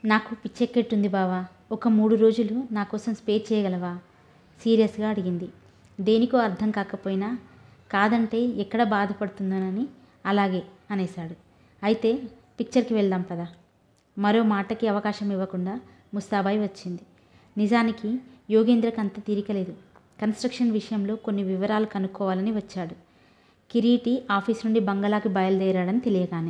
నాకు పిచ్చెక్కెట్టుంది బావా ఒక మూడు రోజులు నా కోసం స్పే చేయగలవా సీరియస్గా అడిగింది దేనికో అర్థం కాకపోయినా కాదంటే ఎక్కడ బాధపడుతుందోనని అలాగే అనేశాడు అయితే పిక్చర్కి వెళ్దాం పదా మరో మాటకి అవకాశం ఇవ్వకుండా ముస్తాబాయి వచ్చింది నిజానికి యోగేంద్రకు అంత తీరికలేదు కన్స్ట్రక్షన్ విషయంలో కొన్ని వివరాలు కనుక్కోవాలని వచ్చాడు కిరీటి ఆఫీస్ నుండి బంగళాకి బయలుదేరాడని తెలియగానే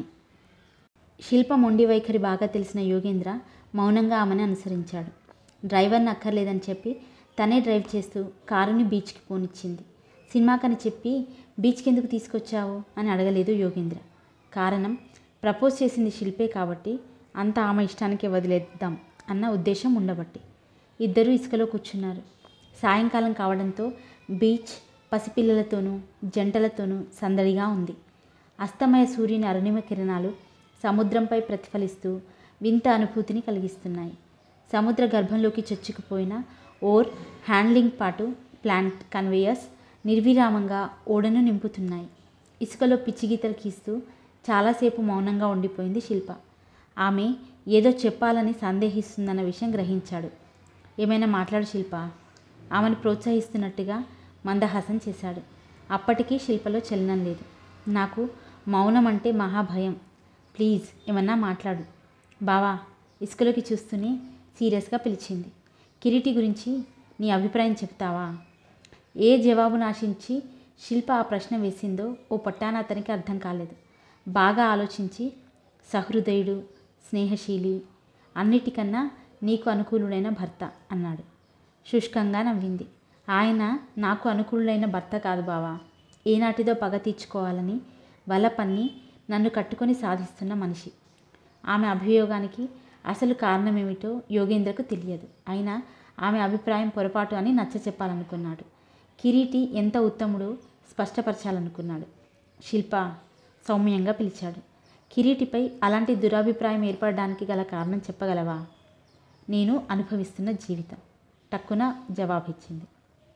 శిల్ప మొండి వైఖరి బాగా తెలిసిన యోగేంద్ర మౌనంగా ఆమెను అనుసరించాడు డ్రైవర్ని అక్కర్లేదని చెప్పి తనే డ్రైవ్ చేస్తూ కారుని బీచ్కి పోనిచ్చింది సినిమాకని చెప్పి బీచ్కి ఎందుకు తీసుకొచ్చావు అని అడగలేదు యోగేంద్ర కారణం ప్రపోజ్ చేసింది శిల్పే కాబట్టి అంతా ఆమె ఇష్టానికే వదిలేద్దాం అన్న ఉద్దేశం ఉండబట్టి ఇద్దరూ ఇసుకలో కూర్చున్నారు సాయంకాలం కావడంతో బీచ్ పసిపిల్లలతోనూ జంటలతోనూ సందడిగా ఉంది అస్తమయ సూర్యుని అరుణిమ కిరణాలు సముద్రంపై ప్రతిఫలిస్తూ వింత అనుభూతిని కలిగిస్తున్నాయి సముద్ర గర్భంలోకి చొచ్చుకుపోయిన ఓర్ హ్యాండ్లింగ్ పాటు ప్లాంట్ కన్వేయర్స్ నిర్విరామంగా ఓడను నింపుతున్నాయి ఇసుకలో పిచ్చిగీతలు గీస్తూ చాలాసేపు మౌనంగా ఉండిపోయింది శిల్ప ఆమె ఏదో చెప్పాలని సందేహిస్తుందన్న విషయం గ్రహించాడు ఏమైనా మాట్లాడు శిల్ప ఆమెను ప్రోత్సహిస్తున్నట్టుగా మందహాసం చేశాడు అప్పటికీ శిల్పలో చలనం లేదు నాకు మౌనం అంటే మహాభయం ప్లీజ్ ఏమన్నా మాట్లాడు బావా ఇసుకలోకి చూస్తూనే సీరియస్గా పిలిచింది కిరీటి గురించి నీ అభిప్రాయం చెప్తావా ఏ జవాబును ఆశించి శిల్ప ఆ ప్రశ్న వేసిందో ఓ పట్టాన అతనికి అర్థం కాలేదు బాగా ఆలోచించి సహృదయుడు స్నేహశీలి అన్నిటికన్నా నీకు అనుకూలుడైన భర్త అన్నాడు శుష్కంగా నవ్వింది ఆయన నాకు అనుకూలుడైన భర్త కాదు బావా ఏనాటిదో పగ తీర్చుకోవాలని వల పన్ని నన్ను కట్టుకొని సాధిస్తున్న మనిషి ఆమె అభియోగానికి అసలు కారణమేమిటో యోగేంద్రకు తెలియదు అయినా ఆమె అభిప్రాయం పొరపాటు అని నచ్చ చెప్పాలనుకున్నాడు కిరీటి ఎంత ఉత్తముడో స్పష్టపరచాలనుకున్నాడు శిల్ప సౌమ్యంగా పిలిచాడు కిరీటిపై అలాంటి దురాభిప్రాయం ఏర్పడడానికి గల కారణం చెప్పగలవా నేను అనుభవిస్తున్న జీవితం టక్కున జవాబిచ్చింది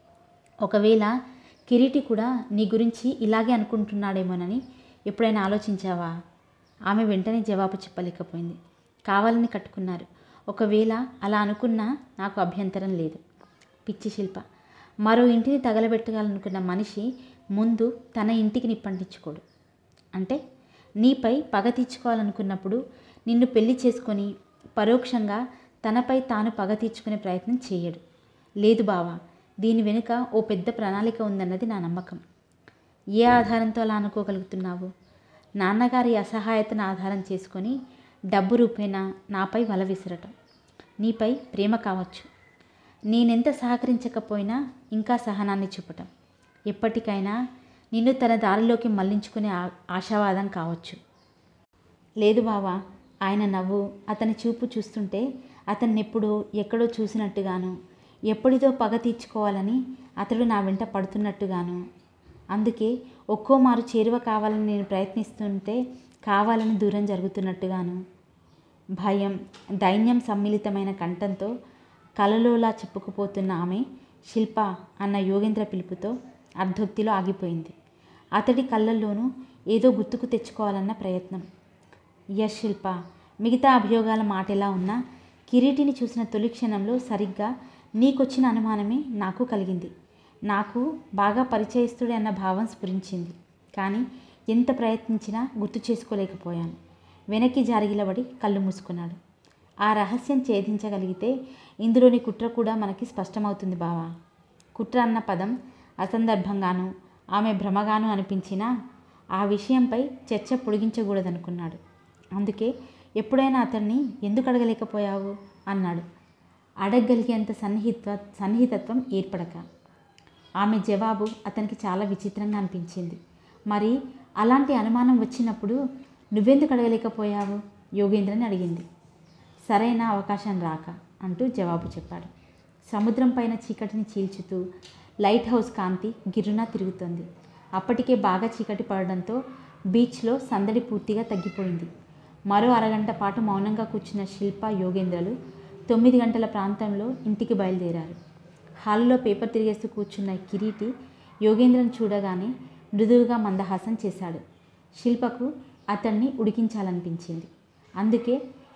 ఒకవేళ కిరీటి కూడా నీ గురించి ఇలాగే అనుకుంటున్నాడేమోనని ఎప్పుడైనా ఆలోచించావా ఆమె వెంటనే జవాబు చెప్పలేకపోయింది కావాలని కట్టుకున్నారు ఒకవేళ అలా అనుకున్నా నాకు అభ్యంతరం లేదు పిచ్చి శిల్ప మరో ఇంటిని తగలబెట్టగాలనుకున్న మనిషి ముందు తన ఇంటికి నిప్పంటించుకోడు అంటే నీపై పగ తీర్చుకోవాలనుకున్నప్పుడు నిన్ను పెళ్లి చేసుకొని పరోక్షంగా తనపై తాను పగ తీర్చుకునే ప్రయత్నం చేయడు లేదు బావా దీని వెనుక ఓ పెద్ద ప్రణాళిక ఉందన్నది నా నమ్మకం ఏ ఆధారంతో అలా అనుకోగలుగుతున్నావు నాన్నగారి అసహాయతను ఆధారం చేసుకొని డబ్బు రూపేణా నాపై వల విసరటం నీపై ప్రేమ కావచ్చు నేనెంత సహకరించకపోయినా ఇంకా సహనాన్ని చూపటం ఎప్పటికైనా నిన్ను తన దారిలోకి మళ్లించుకునే ఆ- ఆశావాదం కావచ్చు లేదు బావా ఆయన నవ్వు అతని చూపు చూస్తుంటే అతన్ని ఎప్పుడో ఎక్కడో చూసినట్టుగాను ఎప్పటిదో పగ తీర్చుకోవాలని అతడు నా వెంట పడుతున్నట్టుగాను అందుకే ఒక్కో మారు చేరువ కావాలని నేను ప్రయత్నిస్తుంటే కావాలని దూరం జరుగుతున్నట్టుగాను భయం దైన్యం సమ్మిళితమైన కంఠంతో కలలోలా చెప్పుకుపోతున్న ఆమె శిల్ప అన్న యోగేంద్ర పిలుపుతో అర్ధోక్తిలో ఆగిపోయింది అతడి కళ్ళల్లోనూ ఏదో గుర్తుకు తెచ్చుకోవాలన్న ప్రయత్నం యశ్ శిల్ప మిగతా అభియోగాల మాట ఎలా ఉన్నా కిరీటిని చూసిన తొలి క్షణంలో సరిగ్గా నీకొచ్చిన అనుమానమే నాకు కలిగింది నాకు బాగా పరిచయస్తుడే అన్న భావం స్ఫురించింది కానీ ఎంత ప్రయత్నించినా గుర్తు చేసుకోలేకపోయాను వెనక్కి జారిగిలబడి కళ్ళు మూసుకున్నాడు ఆ రహస్యం ఛేదించగలిగితే ఇందులోని కుట్ర కూడా మనకి స్పష్టమవుతుంది బావా కుట్ర అన్న పదం అసందర్భంగాను ఆమె భ్రమగాను అనిపించినా ఆ విషయంపై చర్చ పొడిగించకూడదనుకున్నాడు అందుకే ఎప్పుడైనా అతన్ని ఎందుకు అడగలేకపోయావు అన్నాడు అడగగలిగేంత సన్నిహిత్వ సన్నిహితత్వం ఏర్పడక ఆమె జవాబు అతనికి చాలా విచిత్రంగా అనిపించింది మరి అలాంటి అనుమానం వచ్చినప్పుడు నువ్వెందుకు అడగలేకపోయావు యోగేంద్రని అడిగింది సరైన అవకాశం రాక అంటూ జవాబు చెప్పాడు సముద్రం పైన చీకటిని చీల్చుతూ లైట్ హౌస్ కాంతి గిర్రున తిరుగుతోంది అప్పటికే బాగా చీకటి పడడంతో బీచ్లో సందడి పూర్తిగా తగ్గిపోయింది మరో అరగంట పాటు మౌనంగా కూర్చున్న శిల్ప యోగేంద్రలు తొమ్మిది గంటల ప్రాంతంలో ఇంటికి బయలుదేరారు హాల్లో పేపర్ తిరిగేస్తూ కూర్చున్న కిరీటి యోగేంద్రను చూడగానే మృదువుగా మందహాసం చేశాడు శిల్పకు అతన్ని ఉడికించాలనిపించింది అందుకే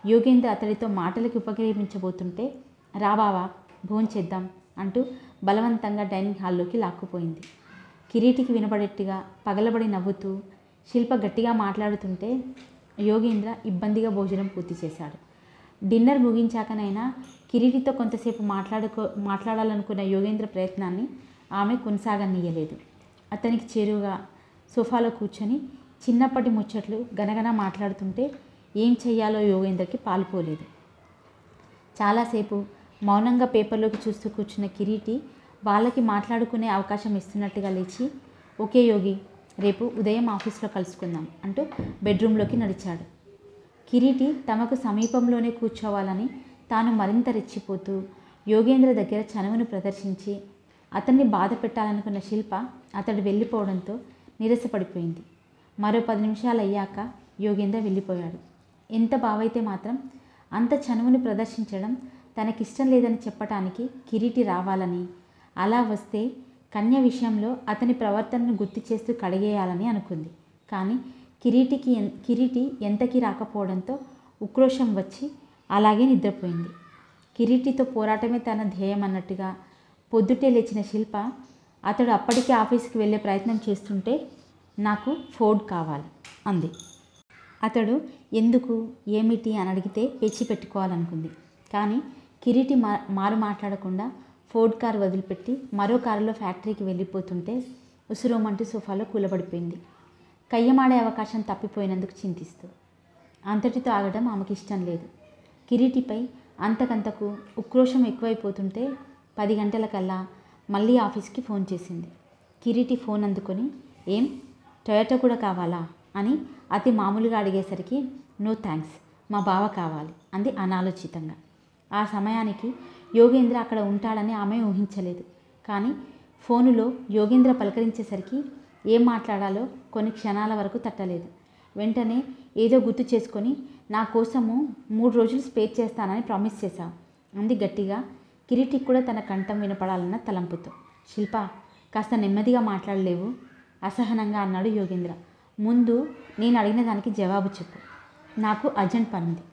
యోగేంద్ర అతడితో మాటలకి ఉపక్రమించబోతుంటే రా బావా భోంచేద్దాం అంటూ బలవంతంగా డైనింగ్ హాల్లోకి లాక్కుపోయింది కిరీటికి వినపడేట్టుగా పగలబడి నవ్వుతూ శిల్ప గట్టిగా మాట్లాడుతుంటే యోగేంద్ర ఇబ్బందిగా భోజనం పూర్తి చేశాడు డిన్నర్ ముగించాకనైనా కిరీటితో కొంతసేపు మాట్లాడుకో మాట్లాడాలనుకున్న యోగేంద్ర ప్రయత్నాన్ని ఆమె కొనసాగనీయలేదు అతనికి చేరువుగా సోఫాలో కూర్చొని చిన్నప్పటి ముచ్చట్లు గనగన మాట్లాడుతుంటే ఏం చెయ్యాలో యోగేంద్రకి పాలుపోలేదు చాలాసేపు మౌనంగా పేపర్లోకి చూస్తూ కూర్చున్న కిరీటి వాళ్ళకి మాట్లాడుకునే అవకాశం ఇస్తున్నట్టుగా లేచి ఓకే యోగి రేపు ఉదయం ఆఫీస్లో కలుసుకుందాం అంటూ బెడ్రూమ్లోకి నడిచాడు కిరీటి తమకు సమీపంలోనే కూర్చోవాలని తాను మరింత రెచ్చిపోతూ యోగేంద్ర దగ్గర చనువును ప్రదర్శించి అతన్ని బాధ పెట్టాలనుకున్న శిల్ప అతడు వెళ్ళిపోవడంతో నిరసపడిపోయింది మరో పది నిమిషాలు అయ్యాక యోగేంద్ర వెళ్ళిపోయాడు ఎంత బావైతే మాత్రం అంత చనువుని ప్రదర్శించడం తనకిష్టం లేదని చెప్పటానికి కిరీటి రావాలని అలా వస్తే కన్య విషయంలో అతని ప్రవర్తనను గుర్తు చేస్తూ కడిగేయాలని అనుకుంది కానీ కిరీటికి ఎన్- కిరీటి ఎంతకి రాకపోవడంతో ఉక్రోషం వచ్చి అలాగే నిద్రపోయింది కిరీటితో పోరాటమే తన ధ్యేయం అన్నట్టుగా పొద్దుటే లేచిన శిల్ప అతడు అప్పటికే ఆఫీస్కి వెళ్ళే ప్రయత్నం చేస్తుంటే నాకు ఫోర్డ్ కావాలి అంది అతడు ఎందుకు ఏమిటి అని అడిగితే పెచ్చి పెట్టుకోవాలనుకుంది కానీ కిరీటి మా మారు మాట్లాడకుండా ఫోర్డ్ కారు వదిలిపెట్టి మరో కారులో ఫ్యాక్టరీకి వెళ్ళిపోతుంటే ఉసురోమంటూ సోఫాలో కూలబడిపోయింది కయ్యమాడే అవకాశం తప్పిపోయినందుకు చింతిస్తూ అంతటితో ఆగడం ఆమెకి ఇష్టం లేదు కిరీటిపై అంతకంతకు ఉక్రోషం ఎక్కువైపోతుంటే పది గంటలకల్లా మళ్ళీ ఆఫీస్కి ఫోన్ చేసింది కిరీటి ఫోన్ అందుకొని ఏం టొయోటో కూడా కావాలా అని అతి మామూలుగా అడిగేసరికి నో థ్యాంక్స్ మా బావ కావాలి అంది అనాలోచితంగా ఆ సమయానికి యోగేంద్ర అక్కడ ఉంటాడని ఆమె ఊహించలేదు కానీ ఫోనులో యోగేంద్ర పలకరించేసరికి ఏం మాట్లాడాలో కొన్ని క్షణాల వరకు తట్టలేదు వెంటనే ఏదో గుర్తు చేసుకొని నా కోసము మూడు రోజులు స్పేర్ చేస్తానని ప్రామిస్ చేశావు అంది గట్టిగా కిరీటికి కూడా తన కంఠం వినపడాలన్న తలంపుతో శిల్ప కాస్త నెమ్మదిగా మాట్లాడలేవు అసహనంగా అన్నాడు యోగేంద్ర ముందు నేను అడిగిన దానికి జవాబు చెప్పు నాకు అర్జెంట్ పని ఉంది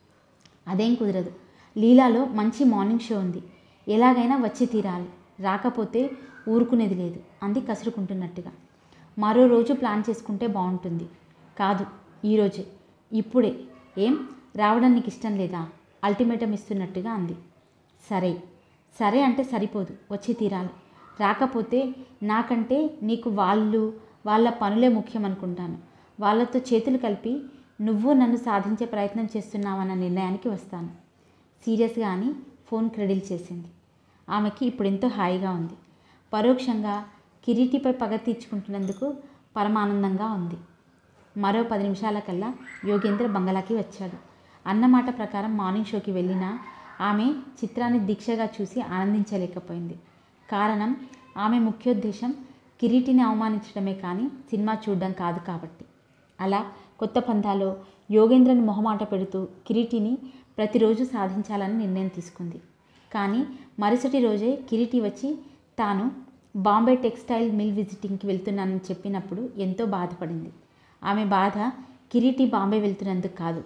అదేం కుదరదు లీలాలో మంచి మార్నింగ్ షో ఉంది ఎలాగైనా వచ్చి తీరాలి రాకపోతే ఊరుకునేది లేదు అంది కసురుకుంటున్నట్టుగా మరో రోజు ప్లాన్ చేసుకుంటే బాగుంటుంది కాదు ఈరోజే ఇప్పుడే ఏం రావడం నీకు ఇష్టం లేదా అల్టిమేటం ఇస్తున్నట్టుగా అంది సరే సరే అంటే సరిపోదు వచ్చి తీరాలి రాకపోతే నాకంటే నీకు వాళ్ళు వాళ్ళ పనులే ముఖ్యం అనుకుంటాను వాళ్ళతో చేతులు కలిపి నువ్వు నన్ను సాధించే ప్రయత్నం చేస్తున్నావన్న నిర్ణయానికి వస్తాను సీరియస్గా అని ఫోన్ క్రెడిల్ చేసింది ఆమెకి ఇప్పుడు ఎంతో హాయిగా ఉంది పరోక్షంగా కిరీటిపై పగ తీర్చుకుంటున్నందుకు పరమానందంగా ఉంది మరో పది నిమిషాల కల్లా యోగేంద్ర బంగళాకి వచ్చాడు అన్నమాట ప్రకారం మార్నింగ్ షోకి వెళ్ళినా ఆమె చిత్రాన్ని దీక్షగా చూసి ఆనందించలేకపోయింది కారణం ఆమె ముఖ్యోద్దేశం కిరీటిని అవమానించడమే కానీ సినిమా చూడడం కాదు కాబట్టి అలా కొత్త పంథాలో యోగేంద్రని మొహమాట పెడుతూ కిరీటిని ప్రతిరోజు సాధించాలని నిర్ణయం తీసుకుంది కానీ మరుసటి రోజే కిరీటి వచ్చి తాను బాంబే టెక్స్టైల్ మిల్ విజిటింగ్కి వెళ్తున్నానని చెప్పినప్పుడు ఎంతో బాధపడింది ఆమె బాధ కిరీటి బాంబే వెళ్తున్నందుకు కాదు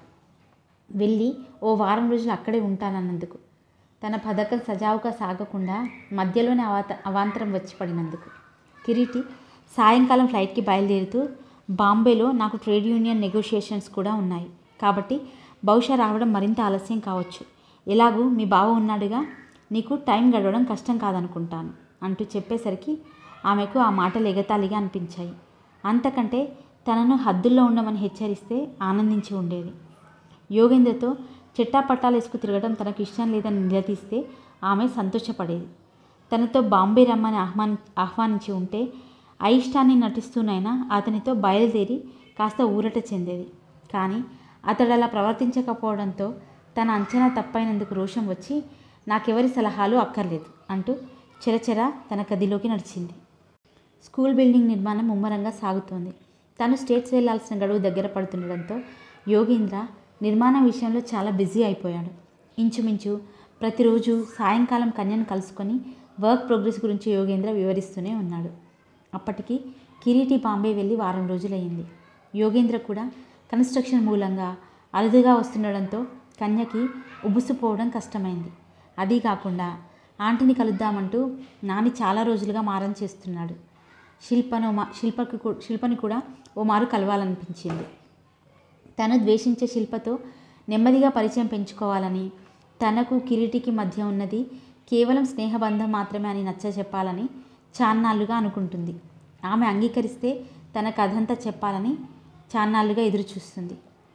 వెళ్ళి ఓ వారం రోజులు అక్కడే ఉంటానన్నందుకు తన పథకం సజావుగా సాగకుండా మధ్యలోనే అవాత అవాంతరం వచ్చి పడినందుకు కిరీటి సాయంకాలం ఫ్లైట్కి బయలుదేరుతూ బాంబేలో నాకు ట్రేడ్ యూనియన్ నెగోషియేషన్స్ కూడా ఉన్నాయి కాబట్టి బహుశా రావడం మరింత ఆలస్యం కావచ్చు ఎలాగూ మీ బావ ఉన్నాడుగా నీకు టైం గడవడం కష్టం కాదనుకుంటాను అంటూ చెప్పేసరికి ఆమెకు ఆ మాటలు ఎగతాళిగా అనిపించాయి అంతకంటే తనను హద్దుల్లో ఉండమని హెచ్చరిస్తే ఆనందించి ఉండేది యోగేంద్రతో చెట్టాపట్టాలు వేసుకు తిరగడం తనకు ఇష్టం లేదని నిలదీస్తే ఆమె సంతోషపడేది తనతో బాంబే రమ్మని ఆహ్వాని ఆహ్వానించి ఉంటే అయిష్టాన్ని నటిస్తూనైనా అతనితో బయలుదేరి కాస్త ఊరట చెందేది కానీ అతడు అలా ప్రవర్తించకపోవడంతో తన అంచనా తప్పైనందుకు రోషం వచ్చి నాకెవరి సలహాలు అక్కర్లేదు అంటూ చెరచెర తన గదిలోకి నడిచింది స్కూల్ బిల్డింగ్ నిర్మాణం ముమ్మరంగా సాగుతోంది తను స్టేట్స్ వెళ్లాల్సిన గడువు దగ్గర పడుతుండడంతో యోగేంద్ర నిర్మాణం విషయంలో చాలా బిజీ అయిపోయాడు ఇంచుమించు ప్రతిరోజు సాయంకాలం కన్యను కలుసుకొని వర్క్ ప్రోగ్రెస్ గురించి యోగేంద్ర వివరిస్తూనే ఉన్నాడు అప్పటికి కిరీటి బాంబే వెళ్ళి వారం రోజులయ్యింది యోగేంద్ర కూడా కన్స్ట్రక్షన్ మూలంగా అరుదుగా వస్తుండడంతో కన్యకి ఉబుసుపోవడం కష్టమైంది అదీ కాకుండా ఆంటీని కలుద్దామంటూ నాని చాలా రోజులుగా మారం చేస్తున్నాడు శిల్పను మా శిల్పకు కూ- శిల్పని కూడా ఓ మారు కలవాలనిపించింది తను ద్వేషించే శిల్పతో నెమ్మదిగా పరిచయం పెంచుకోవాలని తనకు కిరీటికి మధ్య ఉన్నది కేవలం స్నేహబంధం మాత్రమే అని నచ్చ చెప్పాలని చాన్నాళ్ళుగా అనుకుంటుంది ఆమె అంగీకరిస్తే తన కథంతా చెప్పాలని చాన్నాళ్ళుగా ఎదురు చూస్తుంది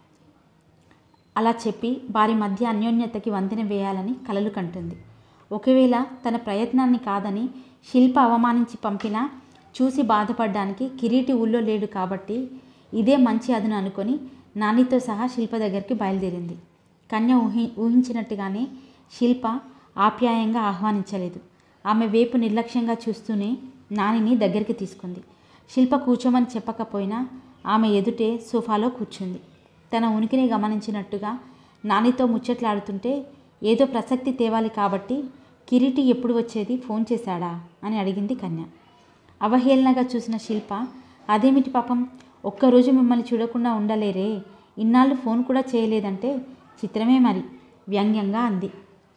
అలా చెప్పి వారి మధ్య అన్యోన్యతకి వంతెన వేయాలని కలలు కంటుంది ఒకవేళ తన ప్రయత్నాన్ని కాదని శిల్ప అవమానించి పంపినా చూసి బాధపడడానికి కిరీటి ఊళ్ళో లేడు కాబట్టి ఇదే మంచి అదును అనుకొని నానితో సహా శిల్ప దగ్గరికి బయలుదేరింది కన్య ఊహి ఊహించినట్టుగానే శిల్ప ఆప్యాయంగా ఆహ్వానించలేదు ఆమె వైపు నిర్లక్ష్యంగా చూస్తూనే నానిని దగ్గరికి తీసుకుంది శిల్ప కూర్చోమని చెప్పకపోయినా ఆమె ఎదుటే సోఫాలో కూర్చుంది తన ఉనికిని గమనించినట్టుగా నానితో ముచ్చట్లాడుతుంటే ఏదో ప్రసక్తి తేవాలి కాబట్టి కిరీటి ఎప్పుడు వచ్చేది ఫోన్ చేశాడా అని అడిగింది కన్య అవహేళనగా చూసిన శిల్ప అదేమిటి పాపం ఒక్కరోజు మిమ్మల్ని చూడకుండా ఉండలేరే ఇన్నాళ్ళు ఫోన్ కూడా చేయలేదంటే చిత్రమే మరి వ్యంగ్యంగా అంది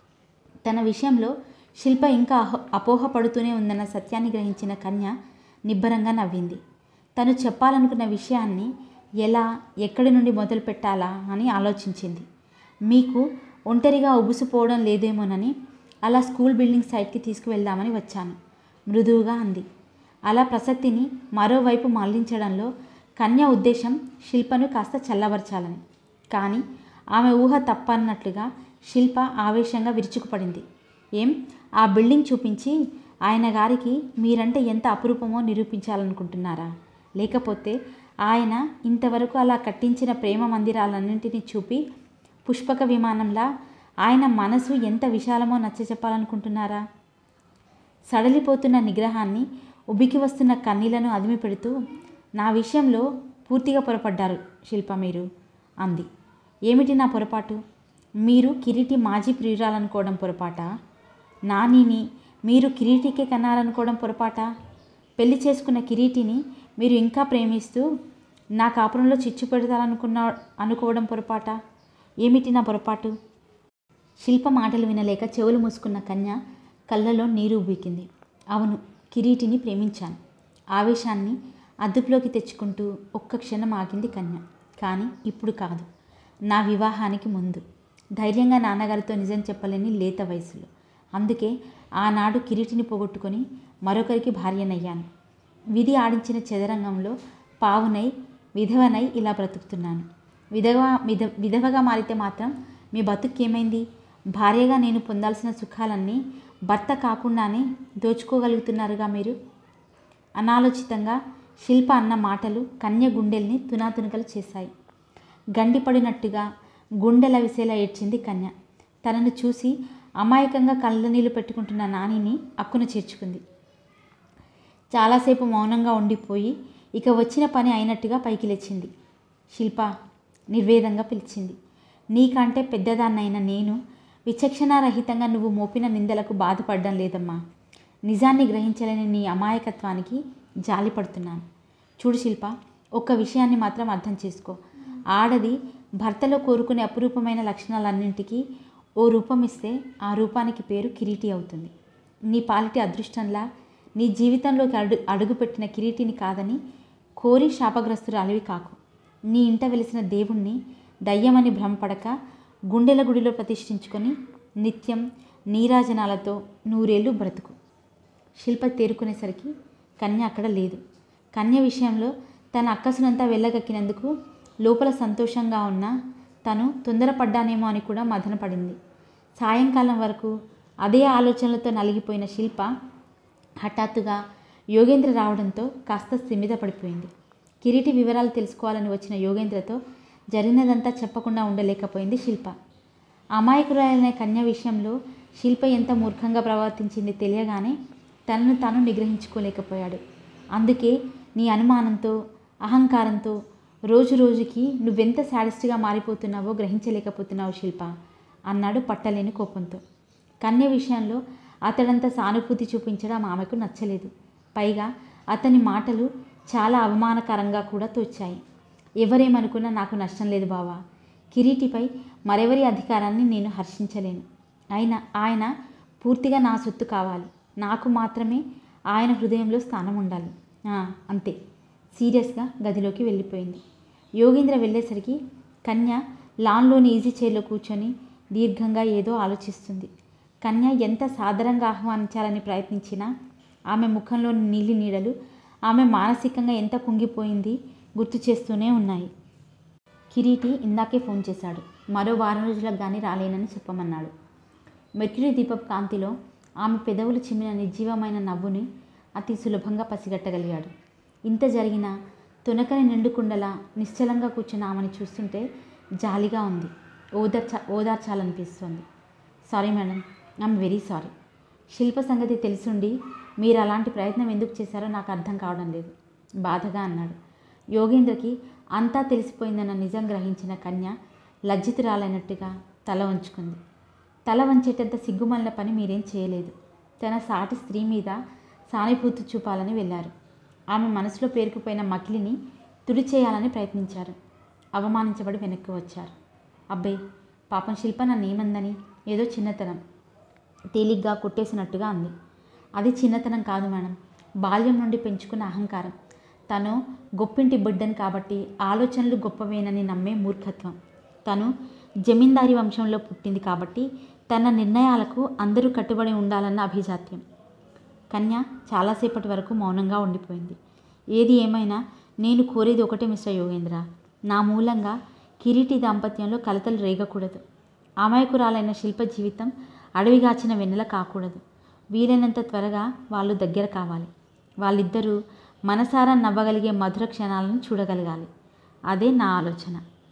తన విషయంలో శిల్ప ఇంకా అహో అపోహపడుతూనే ఉందన్న సత్యాన్ని గ్రహించిన కన్య నిబ్బరంగా నవ్వింది తను చెప్పాలనుకున్న విషయాన్ని ఎలా ఎక్కడి నుండి మొదలు పెట్టాలా అని ఆలోచించింది మీకు ఒంటరిగా ఉబుసుపోవడం లేదేమోనని అలా స్కూల్ బిల్డింగ్ సైడ్కి తీసుకువెళ్దామని వచ్చాను మృదువుగా అంది అలా ప్రసక్తిని మరోవైపు మళ్లించడంలో కన్య ఉద్దేశం శిల్పను కాస్త చల్లబరచాలని కానీ ఆమె ఊహ తప్పన్నట్లుగా శిల్ప ఆవేశంగా విరుచుకుపడింది ఏం ఆ బిల్డింగ్ చూపించి ఆయన గారికి మీరంటే ఎంత అపురూపమో నిరూపించాలనుకుంటున్నారా లేకపోతే ఆయన ఇంతవరకు అలా కట్టించిన ప్రేమ మందిరాలన్నింటినీ చూపి పుష్పక విమానంలా ఆయన మనసు ఎంత విశాలమో నచ్చ చెప్పాలనుకుంటున్నారా సడలిపోతున్న నిగ్రహాన్ని ఉబికి వస్తున్న కన్నీళ్లను అదిమి పెడుతూ నా విషయంలో పూర్తిగా పొరపడ్డారు శిల్ప మీరు అంది ఏమిటి నా పొరపాటు మీరు కిరీటి మాజీ ప్రియురాలనుకోవడం పొరపాట నానిని మీరు కిరీటికే కన్నారనుకోవడం పొరపాట పెళ్లి చేసుకున్న కిరీటిని మీరు ఇంకా ప్రేమిస్తూ నా కాపురంలో చిచ్చు పెడతారనుకున్న అనుకోవడం పొరపాట ఏమిటి నా పొరపాటు శిల్ప మాటలు వినలేక చెవులు మూసుకున్న కన్య కళ్ళలో నీరు ఉబికింది అవును కిరీటిని ప్రేమించాను ఆవేశాన్ని అదుపులోకి తెచ్చుకుంటూ ఒక్క క్షణం ఆగింది కన్య కానీ ఇప్పుడు కాదు నా వివాహానికి ముందు ధైర్యంగా నాన్నగారితో నిజం చెప్పలేని లేత వయసులో అందుకే ఆనాడు కిరీటిని పోగొట్టుకొని మరొకరికి భార్యనయ్యాను విధి ఆడించిన చదరంగంలో పావునై విధవనై ఇలా బ్రతుకుతున్నాను విధవ విధ విధవగా మారితే మాత్రం మీ బతుకేమైంది భార్యగా నేను పొందాల్సిన సుఖాలన్నీ భర్త కాకుండానే దోచుకోగలుగుతున్నారుగా మీరు అనాలోచితంగా శిల్ప అన్న మాటలు కన్య గుండెల్ని తునాతునకలు చేశాయి గండిపడినట్టుగా గుండెల విసేలా ఏడ్చింది కన్య తనను చూసి అమాయకంగా కళ్ళ నీళ్లు పెట్టుకుంటున్న నానిని అక్కున చేర్చుకుంది చాలాసేపు మౌనంగా ఉండిపోయి ఇక వచ్చిన పని అయినట్టుగా పైకి లేచింది శిల్ప నిర్వేదంగా పిలిచింది నీకంటే పెద్దదాన్నైన నేను విచక్షణారహితంగా నువ్వు మోపిన నిందలకు బాధపడడం లేదమ్మా నిజాన్ని గ్రహించలేని నీ అమాయకత్వానికి జాలిపడుతున్నాను చూడు శిల్ప ఒక్క విషయాన్ని మాత్రం అర్థం చేసుకో ఆడది భర్తలో కోరుకునే అపురూపమైన లక్షణాలన్నింటికీ ఓ రూపం ఇస్తే ఆ రూపానికి పేరు కిరీటి అవుతుంది నీ పాలిటి అదృష్టంలా నీ జీవితంలోకి అడుగు అడుగుపెట్టిన కిరీటిని కాదని కోరి శాపగ్రస్తురాలివి కాకు నీ ఇంట వెలిసిన దేవుణ్ణి దయ్యమని భ్రమపడక గుండెల గుడిలో ప్రతిష్ఠించుకొని నిత్యం నీరాజనాలతో నూరేళ్ళు బ్రతుకు శిల్ప తేరుకునేసరికి కన్య అక్కడ లేదు కన్య విషయంలో తన అక్కసునంతా వెళ్ళగక్కినందుకు లోపల సంతోషంగా ఉన్న తను తొందరపడ్డానేమో అని కూడా మదనపడింది సాయంకాలం వరకు అదే ఆలోచనలతో నలిగిపోయిన శిల్ప హఠాత్తుగా యోగేంద్ర రావడంతో కాస్త స్థిమిత పడిపోయింది కిరీటి వివరాలు తెలుసుకోవాలని వచ్చిన యోగేంద్రతో జరిగినదంతా చెప్పకుండా ఉండలేకపోయింది శిల్ప అమాయకురాలనే కన్య విషయంలో శిల్ప ఎంత మూర్ఖంగా ప్రవర్తించింది తెలియగానే తనను తాను నిగ్రహించుకోలేకపోయాడు అందుకే నీ అనుమానంతో అహంకారంతో రోజు రోజుకి నువ్వెంత శాడిస్ట్గా మారిపోతున్నావో గ్రహించలేకపోతున్నావు శిల్ప అన్నాడు పట్టలేని కోపంతో కన్య విషయంలో అతడంత సానుభూతి చూపించడం ఆమెకు నచ్చలేదు పైగా అతని మాటలు చాలా అవమానకరంగా కూడా తోచాయి ఎవరేమనుకున్నా నాకు నష్టం లేదు బావా కిరీటిపై మరెవరి అధికారాన్ని నేను హర్షించలేను అయినా ఆయన పూర్తిగా నా సొత్తు కావాలి నాకు మాత్రమే ఆయన హృదయంలో స్థానం ఉండాలి ఆ, అంతే సీరియస్గా గదిలోకి వెళ్ళిపోయింది యోగేంద్ర వెళ్ళేసరికి కన్య లాన్లోని ఈజీ చైర్లో కూర్చొని దీర్ఘంగా ఏదో ఆలోచిస్తుంది కన్య ఎంత సాదరంగా ఆహ్వానించాలని ప్రయత్నించినా ఆమె ముఖంలోని నీలి నీడలు ఆమె మానసికంగా ఎంత కుంగిపోయింది గుర్తు చేస్తూనే ఉన్నాయి కిరీటి ఇందాకే ఫోన్ చేశాడు మరో వారం రోజులకు కానీ రాలేనని చెప్పమన్నాడు మెర్క్యూరీ దీపపు కాంతిలో ఆమె పెదవులు చిమ్మిన నిర్జీవమైన నవ్వుని అతి సులభంగా పసిగట్టగలిగాడు ఇంత జరిగినా తునకని నిండుకుండలా నిశ్చలంగా కూర్చున్న ఆమెను చూస్తుంటే జాలిగా ఉంది ఓదార్చ ఓదార్చాలనిపిస్తుంది sorry madam I'm very sorry Shilpa సంగతి తెలిసుండి మీరు అలాంటి ప్రయత్నం ఎందుకు చేశారో నాకు అర్థం కావడం లేదు బాధగా అన్నాడు యోగేంద్రకి అంతా తెలిసిపోయిందన్న నిజం గ్రహించిన కన్య లజ్జితురాలైనట్టుగా తల వంచుకుంది తల వంచేటంత సిగ్గుమల్ల పని మీరేం చేయలేదు తన సాటి స్త్రీ మీద సానుభూతి చూపాలని వెళ్ళారు ఆమె మనసులో పేరుకుపోయిన మకిలిని తుడిచేయాలని ప్రయత్నించారు అవమానించబడి వెనక్కి వచ్చారు అబ్బే పాపం శిల్ప నన్ను ఏమందని ఏదో చిన్నతనం తేలిగ్గా కొట్టేసినట్టుగా అంది అది చిన్నతనం కాదు మేడం బాల్యం నుండి పెంచుకున్న అహంకారం తను గొప్పింటి బిడ్డను కాబట్టి ఆలోచనలు గొప్పవేనని నమ్మే మూర్ఖత్వం తను జమీందారీ వంశంలో పుట్టింది కాబట్టి తన నిర్ణయాలకు అందరూ కట్టుబడి ఉండాలన్న అభిజాత్యం కన్య చాలాసేపటి వరకు మౌనంగా ఉండిపోయింది ఏది ఏమైనా నేను కోరేది ఒకటే మిస్టర్ యోగేంద్ర నా మూలంగా కిరీటి దాంపత్యంలో కలతలు రేగకూడదు అమాయకురాలైన శిల్ప జీవితం అడవిగాచిన వెన్నెల కాకూడదు వీలైనంత త్వరగా వాళ్ళు దగ్గర కావాలి వాళ్ళిద్దరూ మనసారా నవ్వగలిగే మధుర క్షణాలను చూడగలగాలి అదే నా ఆలోచన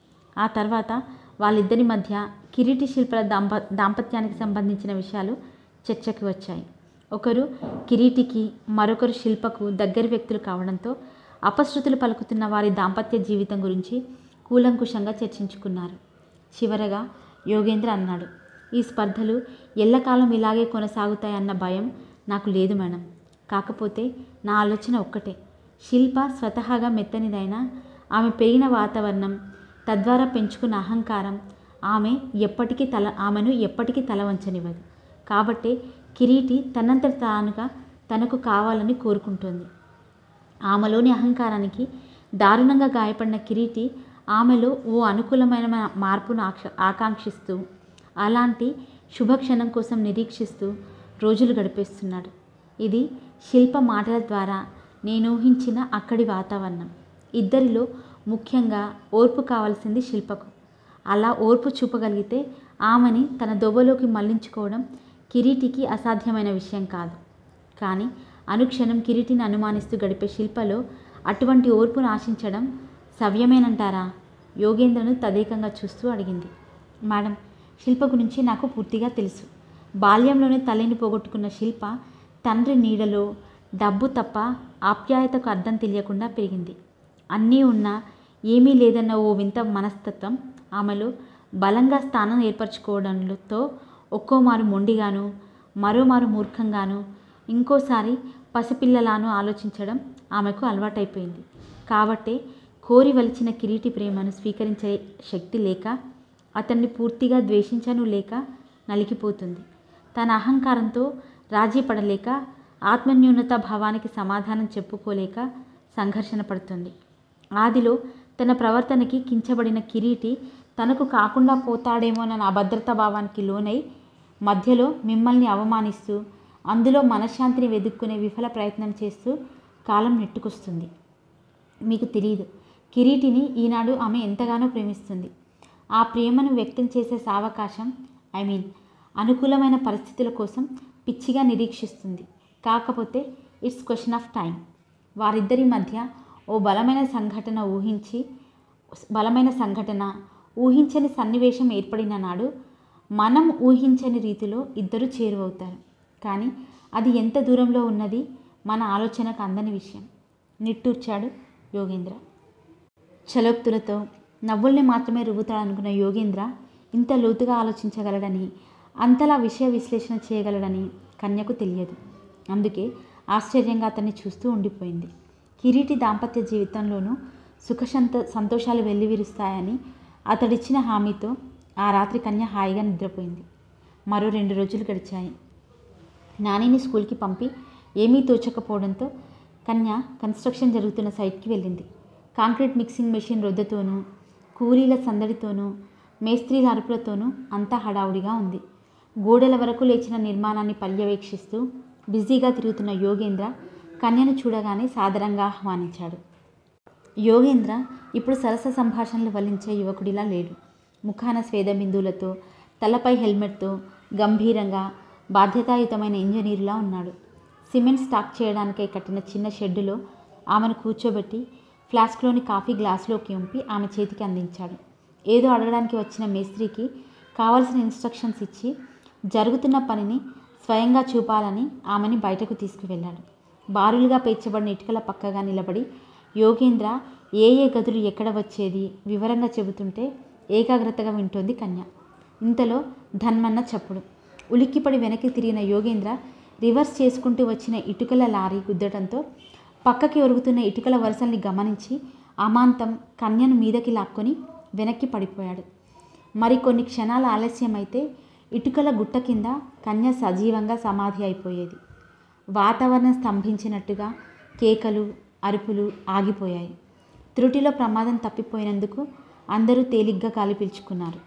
ఆ తర్వాత వాళ్ళిద్దరి మధ్య కిరీటి శిల్పల దాంప దాంపత్యానికి సంబంధించిన విషయాలు చర్చకి వచ్చాయి ఒకరు కిరీటికి మరొకరు శిల్పకు దగ్గరి వ్యక్తులు కావడంతో అపశృతులు పలుకుతున్న వారి దాంపత్య జీవితం గురించి కూలంకుషంగా చర్చించుకున్నారు చివరగా యోగేంద్ర అన్నాడు ఈ స్పర్ధలు ఎల్లకాలం ఇలాగే కొనసాగుతాయన్న భయం నాకు లేదు మేడం కాకపోతే నా ఆలోచన ఒక్కటే శిల్ప స్వతహాగా మెత్తనిదైనా ఆమె పెరిగిన వాతావరణం తద్వారా పెంచుకున్న అహంకారం ఆమె ఎప్పటికీ తల ఆమెను ఎప్పటికీ తల వంచనివ్వదు కాబట్టే కిరీటి తనంతట తానుగా తనకు కావాలని కోరుకుంటుంది ఆమెలోని అహంకారానికి దారుణంగా గాయపడిన కిరీటి ఆమెలో ఓ అనుకూలమైన మా- మార్పును ఆక్ష ఆకాంక్షిస్తూ అలాంటి శుభక్షణం కోసం నిరీక్షిస్తూ రోజులు గడిపేస్తున్నాడు ఇది శిల్ప మాటల ద్వారా నేను ఊహించిన అక్కడి వాతావరణం ఇద్దరిలో ముఖ్యంగా ఓర్పు కావాల్సింది శిల్పకు అలా ఓర్పు చూపగలిగితే ఆమెని తన దొబలోకి మళ్లించుకోవడం కిరీటికి అసాధ్యమైన విషయం కాదు కానీ అనుక్షణం కిరీటిని అనుమానిస్తూ గడిపే శిల్పలో అటువంటి ఓర్పును ఆశించడం సవ్యమేనంటారా యోగేంద్రను తదేకంగా చూస్తూ అడిగింది మేడం శిల్ప గురించి నాకు పూర్తిగా తెలుసు బాల్యంలోనే తల్లిని పోగొట్టుకున్న శిల్ప తండ్రి నీడలో డబ్బు తప్ప ఆప్యాయతకు అర్థం తెలియకుండా పెరిగింది అన్నీ ఉన్నా ఏమీ లేదన్న ఓ వింత మనస్తత్వం ఆమెలో బలంగా స్థానం ఏర్పరచుకోవడంతో ఒక్కోమారు మొండిగాను మరోమారు మూర్ఖంగాను ఇంకోసారి పసిపిల్లలాను ఆలోచించడం ఆమెకు అలవాటైపోయింది కాబట్టే కోరి వలిచిన కిరీటి ప్రేమను స్వీకరించే శక్తి లేక అతన్ని పూర్తిగా ద్వేషించను లేక నలిగిపోతుంది తన అహంకారంతో రాజీ పడలేక ఆత్మన్యూనత భావానికి సమాధానం చెప్పుకోలేక సంఘర్షణ పడుతుంది ఆదిలో తన ప్రవర్తనకి కించబడిన కిరీటి తనకు కాకుండా పోతాడేమోనన్న అభద్రతా భావానికి లోనై మధ్యలో మిమ్మల్ని అవమానిస్తూ అందులో మనశ్శాంతిని వెతుక్కునే విఫల ప్రయత్నం చేస్తూ కాలం నెట్టుకొస్తుంది మీకు తెలియదు కిరీటిని ఈనాడు ఆమె ఎంతగానో ప్రేమిస్తుంది ఆ ప్రేమను వ్యక్తం చేసే సావకాశం ఐ మీన్ అనుకూలమైన పరిస్థితుల కోసం పిచ్చిగా నిరీక్షిస్తుంది కాకపోతే ఇట్స్ క్వశ్చన్ ఆఫ్ టైం వారిద్దరి మధ్య ఓ బలమైన సంఘటన ఊహించి బలమైన సంఘటన ఊహించని సన్నివేశం ఏర్పడిన నాడు మనం ఊహించని రీతిలో ఇద్దరు చేరువవుతారు కానీ అది ఎంత దూరంలో ఉన్నది మన ఆలోచనకు అందని విషయం నిట్టూర్చాడు యోగేంద్ర చలోక్తులతో నవ్వుల్ని మాత్రమే రువ్వుతాడనుకున్న యోగేంద్ర ఇంత లోతుగా ఆలోచించగలడని అంతలా విషయ విశ్లేషణ చేయగలడని కన్యకు తెలియదు అందుకే ఆశ్చర్యంగా అతన్ని చూస్తూ ఉండిపోయింది కిరీటి దాంపత్య జీవితంలోనూ సుఖ సంత సంతోషాలు వెల్లివిరుస్తాయని అతడిచ్చిన హామీతో ఆ రాత్రి కన్య హాయిగా నిద్రపోయింది మరో రెండు రోజులు గడిచాయి నానిని స్కూల్కి పంపి ఏమీ తోచకపోవడంతో కన్య కన్స్ట్రక్షన్ జరుగుతున్న సైట్కి వెళ్ళింది కాంక్రీట్ మిక్సింగ్ మెషిన్ రొద్దతోనూ కూలీల సందడితోనూ మేస్త్రీల అరుపులతోనూ అంతా హడావుడిగా ఉంది గోడల వరకు లేచిన నిర్మాణాన్ని పర్యవేక్షిస్తూ బిజీగా తిరుగుతున్న యోగేంద్ర కన్యను చూడగానే సాదరంగా ఆహ్వానించాడు యోగేంద్ర ఇప్పుడు సరస సంభాషణలు వల్లించే యువకుడిలా లేడు ముఖాన స్వేద బిందువులతో తలపై హెల్మెట్తో గంభీరంగా బాధ్యతాయుతమైన ఇంజనీరులా ఉన్నాడు సిమెంట్ స్టాక్ చేయడానికై కట్టిన చిన్న షెడ్డులో ఆమెను కూర్చోబెట్టి ఫ్లాస్క్లోని కాఫీ గ్లాసులోకి ఉంపి ఆమె చేతికి అందించాడు ఏదో అడగడానికి వచ్చిన మేస్త్రికి కావలసిన ఇన్స్ట్రక్షన్స్ ఇచ్చి జరుగుతున్న పనిని స్వయంగా చూపాలని ఆమెని బయటకు తీసుకువెళ్ళాడు బారులుగా పేర్చబడిన ఇటుకల పక్కగా నిలబడి యోగేంద్ర ఏ ఏ గదులు ఎక్కడ వచ్చేది వివరంగా చెబుతుంటే ఏకాగ్రతగా వింటోంది కన్య ఇంతలో ధన్మన్న చప్పుడు ఉలిక్కిపడి వెనక్కి తిరిగిన యోగేంద్ర రివర్స్ చేసుకుంటూ వచ్చిన ఇటుకల లారీ గుద్దటంతో పక్కకి ఒరుగుతున్న ఇటుకల వరుసల్ని గమనించి అమాంతం కన్యను మీదకి లాక్కొని వెనక్కి పడిపోయాడు మరికొన్ని క్షణాల ఆలస్యమైతే ఇటుకల గుట్ట కింద కన్య సజీవంగా సమాధి అయిపోయేది వాతావరణం స్తంభించినట్టుగా కేకలు అరుపులు ఆగిపోయాయి త్రుటిలో ప్రమాదం తప్పిపోయినందుకు అందరూ తేలిగ్గా గాలి పీల్చుకున్నారు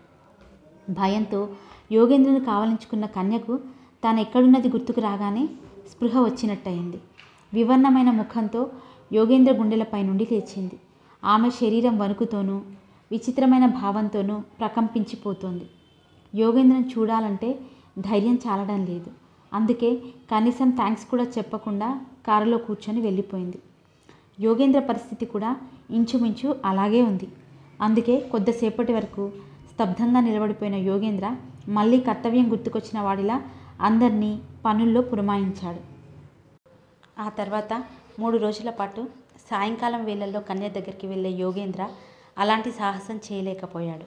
భయంతో యోగేంద్రను కావలించుకున్న కన్యకు తాను ఎక్కడున్నది గుర్తుకు రాగానే స్పృహ వచ్చినట్టయింది వివర్ణమైన ముఖంతో యోగేంద్ర గుండెలపై నుండి లేచింది ఆమె శరీరం వణుకుతోనూ విచిత్రమైన భావంతోనూ ప్రకంపించిపోతోంది యోగేంద్రను చూడాలంటే ధైర్యం చాలడం లేదు అందుకే కనీసం థ్యాంక్స్ కూడా చెప్పకుండా కారులో కూర్చొని వెళ్ళిపోయింది యోగేంద్ర పరిస్థితి కూడా ఇంచుమించు అలాగే ఉంది అందుకే కొద్దిసేపటి వరకు స్తబ్దంగా నిలబడిపోయిన యోగేంద్ర మళ్ళీ కర్తవ్యం గుర్తుకొచ్చిన వాడిలా అందరినీ పనుల్లో పురమాయించాడు ఆ తర్వాత మూడు రోజుల పాటు సాయంకాలం వేళల్లో కన్య దగ్గరికి వెళ్ళే యోగేంద్ర అలాంటి సాహసం చేయలేకపోయాడు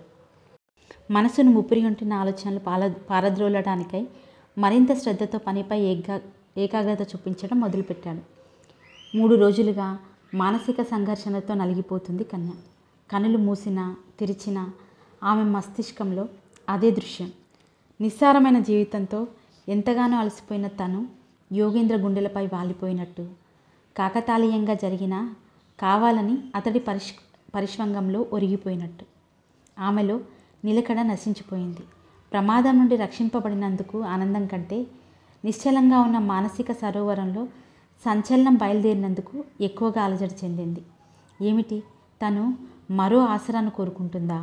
మనసును ముప్పిరిగొంటిన ఆలోచనలు పాల పారద్రోలడానికై మరింత శ్రద్ధతో పనిపై ఏకా ఏకాగ్రత చూపించడం మొదలుపెట్టాడు మూడు రోజులుగా మానసిక సంఘర్షణతో నలిగిపోతుంది కన్య కనులు మూసినా తెరిచినా ఆమె మస్తిష్కంలో అదే దృశ్యం నిస్సారమైన జీవితంతో ఎంతగానో అలసిపోయిన తను యోగేంద్ర గుండెలపై వాలిపోయినట్టు కాకతాళీయంగా జరిగిన కావాలని అతడి పరిష్ పరిష్వంగంలో ఒరిగిపోయినట్టు ఆమెలో నిలకడ నశించిపోయింది ప్రమాదం నుండి రక్షింపబడినందుకు ఆనందం కంటే నిశ్చలంగా ఉన్న మానసిక సరోవరంలో సంచలనం బయలుదేరినందుకు ఎక్కువగా అలజడి చెందింది ఏమిటి తను మరో ఆసరాను కోరుకుంటుందా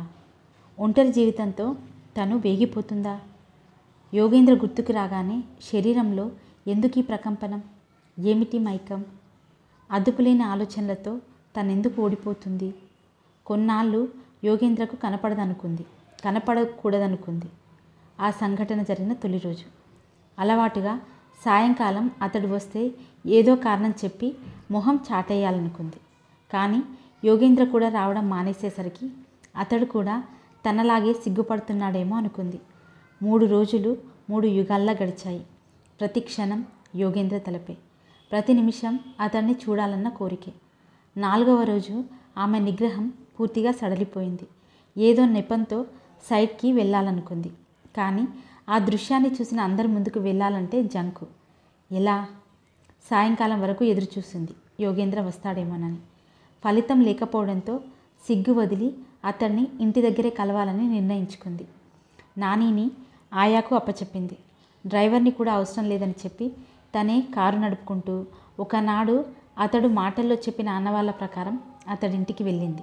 ఒంటరి జీవితంతో తను వేగిపోతుందా యోగేంద్ర గుర్తుకు రాగానే శరీరంలో ఎందుకు ఈ ప్రకంపనం ఏమిటి మైకం అదుపులేని ఆలోచనలతో తనెందుకు ఓడిపోతుంది కొన్నాళ్ళు యోగేంద్రకు కనపడదనుకుంది కనపడకూడదనుకుంది ఆ సంఘటన జరిగిన తొలి రోజు అలవాటుగా సాయంకాలం అతడు వస్తే ఏదో కారణం చెప్పి మొహం చాటేయాలనుకుంది కానీ యోగేంద్ర కూడా రావడం మానేసేసరికి అతడు కూడా తనలాగే సిగ్గుపడుతున్నాడేమో అనుకుంది మూడు రోజులు మూడు యుగాల్లా గడిచాయి ప్రతి క్షణం యోగేంద్ర తలపే ప్రతి నిమిషం అతన్ని చూడాలన్న కోరికే నాలుగవ రోజు ఆమె నిగ్రహం పూర్తిగా సడలిపోయింది ఏదో నెపంతో సైడ్కి వెళ్ళాలనుకుంది కానీ ఆ దృశ్యాన్ని చూసిన అందరి ముందుకు వెళ్ళాలంటే జంకు ఎలా సాయంకాలం వరకు ఎదురు చూసింది యోగేంద్ర వస్తాడేమోనని ఫలితం లేకపోవడంతో సిగ్గు వదిలి అతన్ని ఇంటి దగ్గరే కలవాలని నిర్ణయించుకుంది నానీని ఆయాకు అప్పచెప్పింది డ్రైవర్ని కూడా అవసరం లేదని చెప్పి తనే కారు నడుపుకుంటూ ఒకనాడు అతడు మాటల్లో చెప్పిన ఆనవాళ్ళ ప్రకారం అతడింటికి వెళ్ళింది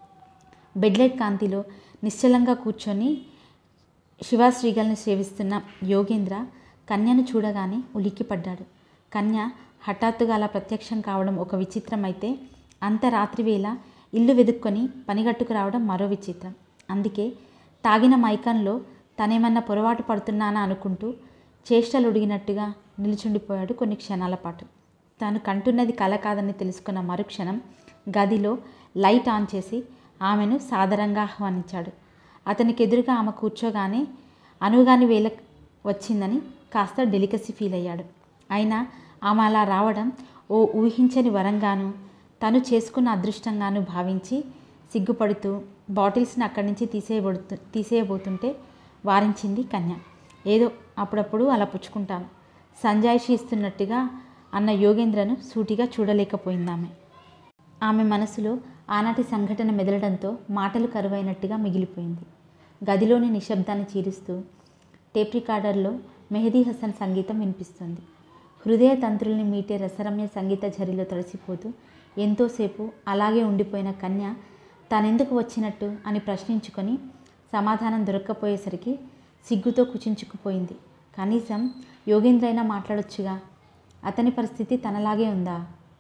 బెడ్లైట్ కాంతిలో నిశ్చలంగా కూర్చొని శివాశ్రీగల్ని సేవిస్తున్న యోగేంద్ర కన్యను చూడగానే ఉలిక్కిపడ్డాడు కన్య హఠాత్తుగా అలా ప్రత్యక్షం కావడం ఒక విచిత్రం అయితే అంత రాత్రివేళ ఇల్లు వెదుక్కొని పనిగట్టుకు రావడం మరో విచిత్రం అందుకే తాగిన మైకంలో తనేమన్నా పొరపాటు పడుతున్నానా అనుకుంటూ చేష్టలు ఉడిగినట్టుగా నిల్చుండిపోయాడు కొన్ని క్షణాల పాటు తాను కంటున్నది కల కాదని తెలుసుకున్న మరుక్షణం గదిలో లైట్ ఆన్ చేసి ఆమెను సాదరంగా ఆహ్వానించాడు అతనికి ఎదురుగా ఆమె కూర్చోగానే అనుగాని వేళ వచ్చిందని కాస్త డెలికసీ ఫీల్ అయ్యాడు అయినా ఆమె అలా రావడం ఓ ఊహించని వరంగాను తను చేసుకున్న అదృష్టంగాను భావించి సిగ్గుపడుతూ బాటిల్స్ని అక్కడి నుంచి తీసేయబడుతు తీసేయబోతుంటే వారించింది కన్య ఏదో అప్పుడప్పుడు అలా పుచ్చుకుంటాను సంజాయిషి ఇస్తున్నట్టుగా అన్న యోగేంద్రను సూటిగా చూడలేకపోయింది ఆమె ఆమె మనసులో ఆనాటి సంఘటన మెదలడంతో మాటలు కరువైనట్టుగా మిగిలిపోయింది గదిలోని నిశ్శబ్దాన్ని చీరుస్తూ టేప్ రికార్డర్లో మెహదీ హసన్ సంగీతం వినిపిస్తుంది హృదయ తంత్రుల్ని మీటే రసరమ్య సంగీత ఝరిలో తడిసిపోతూ ఎంతోసేపు అలాగే ఉండిపోయిన కన్య తానెందుకు వచ్చినట్టు అని ప్రశ్నించుకొని సమాధానం దొరక్కపోయేసరికి సిగ్గుతో కుచించుకుపోయింది కనీసం యోగేంద్ర అయినా మాట్లాడొచ్చుగా అతని పరిస్థితి తనలాగే ఉందా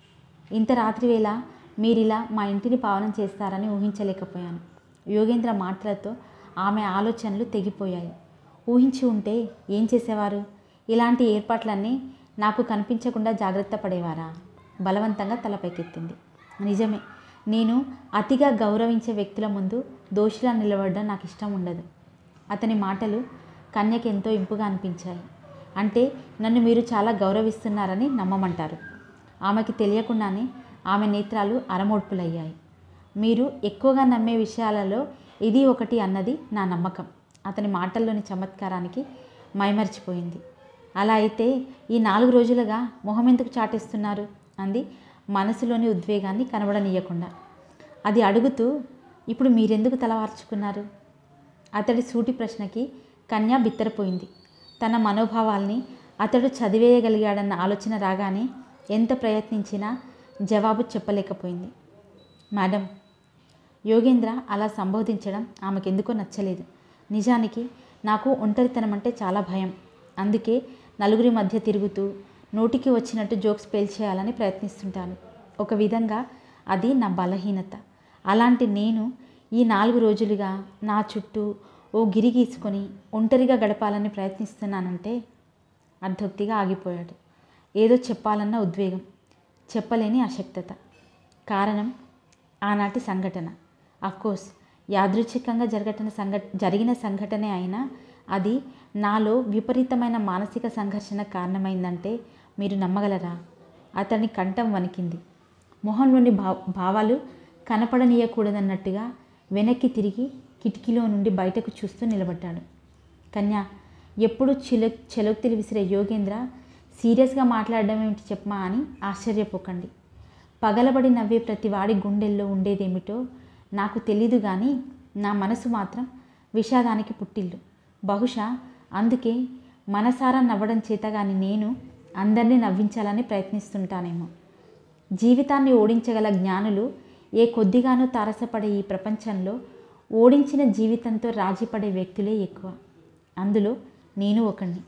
ఇంత రాత్రివేళ మీరిలా మా ఇంటిని పావనం చేస్తారని ఊహించలేకపోయాను యోగేంద్ర మాటలతో ఆమె ఆలోచనలు తెగిపోయాయి ఊహించి ఉంటే ఏం చేసేవారు ఇలాంటి ఏర్పాట్లన్నీ నాకు కనిపించకుండా జాగ్రత్త పడేవారా బలవంతంగా తలపైకెత్తింది నిజమే నేను అతిగా గౌరవించే వ్యక్తుల ముందు దోషిలా నిలబడడం నాకు ఇష్టం ఉండదు అతని మాటలు కన్యకి ఎంతో ఇంపుగా అనిపించాయి అంటే నన్ను మీరు చాలా గౌరవిస్తున్నారని నమ్మమంటారు ఆమెకి తెలియకుండానే ఆమె నేత్రాలు అరమోడ్పులయ్యాయి మీరు ఎక్కువగా నమ్మే విషయాలలో ఇది ఒకటి అన్నది నా నమ్మకం అతని మాటల్లోని చమత్కారానికి మైమరిచిపోయింది అలా అయితే ఈ నాలుగు రోజులుగా మొహం ఎందుకు చాటేస్తున్నారు అంది మనసులోని ఉద్వేగాన్ని కనబడనీయకుండా అది అడుగుతూ ఇప్పుడు మీరెందుకు తలవార్చుకున్నారు అతడి సూటి ప్రశ్నకి కన్య బిత్తరపోయింది తన మనోభావాల్ని అతడు చదివేయగలిగాడన్న ఆలోచన రాగానే ఎంత ప్రయత్నించినా జవాబు చెప్పలేకపోయింది మేడం యోగేంద్ర అలా సంబోధించడం ఆమెకెందుకో నచ్చలేదు నిజానికి నాకు ఒంటరితనం అంటే చాలా భయం అందుకే నలుగురి మధ్య తిరుగుతూ నోటికి వచ్చినట్టు జోక్స్ పేల్చేయాలని ప్రయత్నిస్తుంటాను ఒక విధంగా అది నా బలహీనత అలాంటి నేను ఈ నాలుగు రోజులుగా నా చుట్టూ ఓ గిరి గీసుకొని ఒంటరిగా గడపాలని ప్రయత్నిస్తున్నానంటే అర్ధోక్తిగా ఆగిపోయాడు ఏదో చెప్పాలన్న ఉద్వేగం చెప్పలేని అశక్తత కారణం ఆనాటి సంఘటన కోర్స్ యాదృచ్ఛికంగా జరగటన సంఘ జరిగిన సంఘటనే అయినా అది నాలో విపరీతమైన మానసిక సంఘర్షణ కారణమైందంటే మీరు నమ్మగలరా అతని కంఠం వణికింది మొహంలోని భా భావాలు కనపడనీయకూడదన్నట్టుగా వెనక్కి తిరిగి కిటికీలో నుండి బయటకు చూస్తూ నిలబడ్డాడు కన్యా ఎప్పుడు చిల చెలోక్తిని విసిరే యోగేంద్ర సీరియస్గా మాట్లాడడం ఏమిటి చెప్పమా అని ఆశ్చర్యపోకండి పగలబడి నవ్వే ప్రతి వాడి గుండెల్లో ఉండేదేమిటో నాకు తెలీదు కానీ నా మనసు మాత్రం విషాదానికి పుట్టిల్లు బహుశా అందుకే మనసారా నవ్వడం చేత కానీ నేను అందరినీ నవ్వించాలని ప్రయత్నిస్తుంటానేమో జీవితాన్ని ఓడించగల జ్ఞానులు ఏ కొద్దిగానో తారసపడే ఈ ప్రపంచంలో ఓడించిన జీవితంతో రాజీపడే వ్యక్తులే ఎక్కువ అందులో నేను ఒకణ్ణి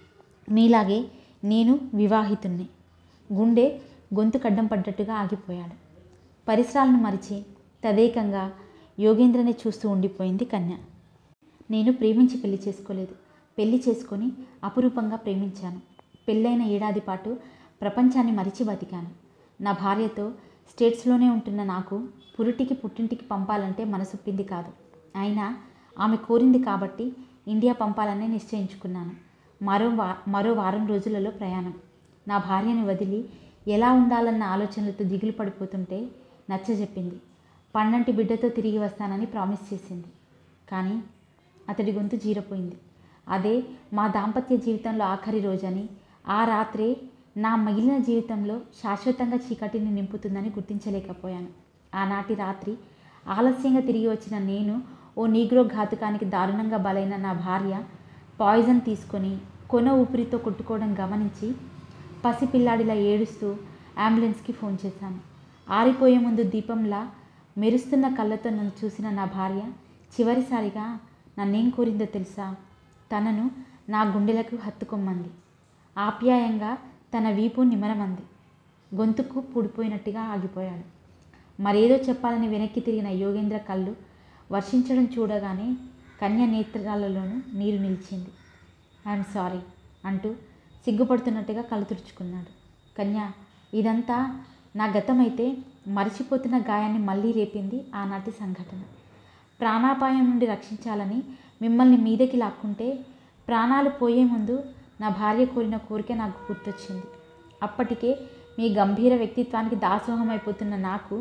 మీలాగే నేను వివాహితుణ్ణి గుండె గొంతు కడ్డం పడ్డట్టుగా ఆగిపోయాడు పరిసరాలను మరిచి తదేకంగా యోగేంద్రనే చూస్తూ ఉండిపోయింది కన్య నేను ప్రేమించి పెళ్లి చేసుకోలేదు పెళ్లి చేసుకొని అపురూపంగా ప్రేమించాను పెళ్ళైన ఏడాది పాటు ప్రపంచాన్ని మరిచి బతికాను నా భార్యతో స్టేట్స్లోనే ఉంటున్న నాకు పురిటికి పుట్టింటికి పంపాలంటే మనసొప్పింది కాదు అయినా ఆమె కోరింది కాబట్టి ఇండియా పంపాలని నిశ్చయించుకున్నాను మరో వా మరో వారం రోజులలో ప్రయాణం నా భార్యని వదిలి ఎలా ఉండాలన్న ఆలోచనలతో దిగులు పడిపోతుంటే నచ్చజెప్పింది పన్నంటి బిడ్డతో తిరిగి వస్తానని ప్రామిస్ చేసింది కానీ అతడి గొంతు జీరపోయింది అదే మా దాంపత్య జీవితంలో ఆఖరి రోజని ఆ రాత్రే నా మిగిలిన జీవితంలో శాశ్వతంగా చీకటిని నింపుతుందని గుర్తించలేకపోయాను ఆనాటి రాత్రి ఆలస్యంగా తిరిగి వచ్చిన నేను ఓ నీగ్రో ఘాతుకానికి దారుణంగా బలైన నా భార్య పాయిజన్ తీసుకొని కొన ఊపిరితో కొట్టుకోవడం గమనించి పసిపిల్లాడిలా ఏడుస్తూ అంబులెన్స్కి ఫోన్ చేశాను ఆరిపోయే ముందు దీపంలా మెరుస్తున్న కళ్ళతో నన్ను చూసిన నా భార్య చివరిసారిగా నన్నేం కోరిందో తెలుసా తనను నా గుండెలకు హత్తుకొమ్మంది ఆప్యాయంగా తన వీపు నిమరమంది గొంతుకు పూడిపోయినట్టుగా ఆగిపోయాడు మరేదో చెప్పాలని వెనక్కి తిరిగిన యోగేంద్ర కళ్ళు వర్షించడం చూడగానే కన్య నేత్రాలలోనూ నీరు నిలిచింది ఐఎమ్ సారీ అంటూ సిగ్గుపడుతున్నట్టుగా కళ్ళు తుడుచుకున్నాడు కన్య ఇదంతా నా గతమైతే మరిచిపోతున్న గాయాన్ని మళ్ళీ రేపింది ఆనాటి సంఘటన ప్రాణాపాయం నుండి రక్షించాలని మిమ్మల్ని మీదకి లాక్కుంటే ప్రాణాలు పోయే ముందు నా భార్య కోరిన కోరిక నాకు గుర్తొచ్చింది అప్పటికే మీ గంభీర వ్యక్తిత్వానికి దాసోహం అయిపోతున్న నాకు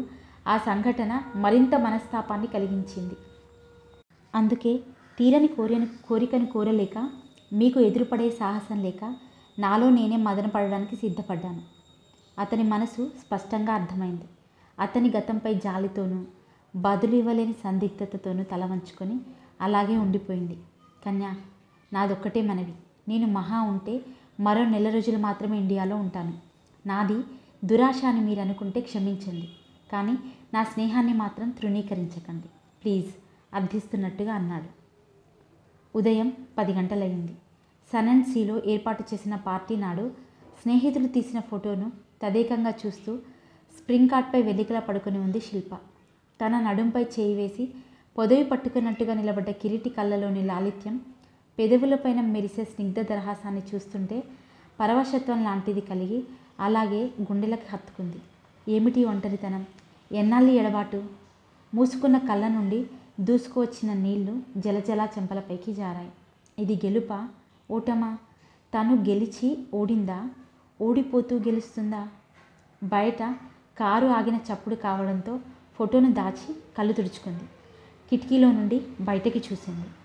ఆ సంఘటన మరింత మనస్తాపాన్ని కలిగించింది అందుకే తీరని కోరిన కోరికను కోరలేక మీకు ఎదురుపడే సాహసం లేక నాలో నేనే మదన పడడానికి సిద్ధపడ్డాను అతని మనసు స్పష్టంగా అర్థమైంది అతని గతంపై జాలితోనూ బదులు ఇవ్వలేని సందిగ్ధతతోనూ తల వంచుకొని అలాగే ఉండిపోయింది కన్యా నాదొక్కటే మనవి నేను మహా ఉంటే మరో నెల రోజులు మాత్రమే ఇండియాలో ఉంటాను నాది దురాశ అని మీరు అనుకుంటే క్షమించండి కానీ నా స్నేహాన్ని మాత్రం తృణీకరించకండి ప్లీజ్ అర్థిస్తున్నట్టుగా అన్నాడు ఉదయం పది గంటలయ్యింది సన్ అండ్ సీలో ఏర్పాటు చేసిన పార్టీ నాడు స్నేహితులు తీసిన ఫోటోను తదేకంగా చూస్తూ స్ప్రింగ్ కార్డ్పై వెలికలా పడుకొని ఉంది శిల్ప తన నడుంపై చేయి వేసి పొదవి పట్టుకున్నట్టుగా నిలబడ్డ కిరీటి కళ్ళలోని లాలిత్యం పెదవులపైన మెరిసే స్నిగ్ధ దరహాసాన్ని చూస్తుంటే పరవశత్వం లాంటిది కలిగి అలాగే గుండెలకు హత్తుకుంది ఏమిటి ఒంటరితనం ఎన్నాళ్ళు ఎడబాటు మూసుకున్న కళ్ళ నుండి దూసుకువచ్చిన నీళ్లు జలజలా చెంపలపైకి జారాయి ఇది గెలుపా ఓటమా తను గెలిచి ఓడిందా ఓడిపోతూ గెలుస్తుందా బయట కారు ఆగిన చప్పుడు కావడంతో ఫోటోను దాచి కళ్ళు తుడుచుకుంది కిటికీలో నుండి బయటకి చూసింది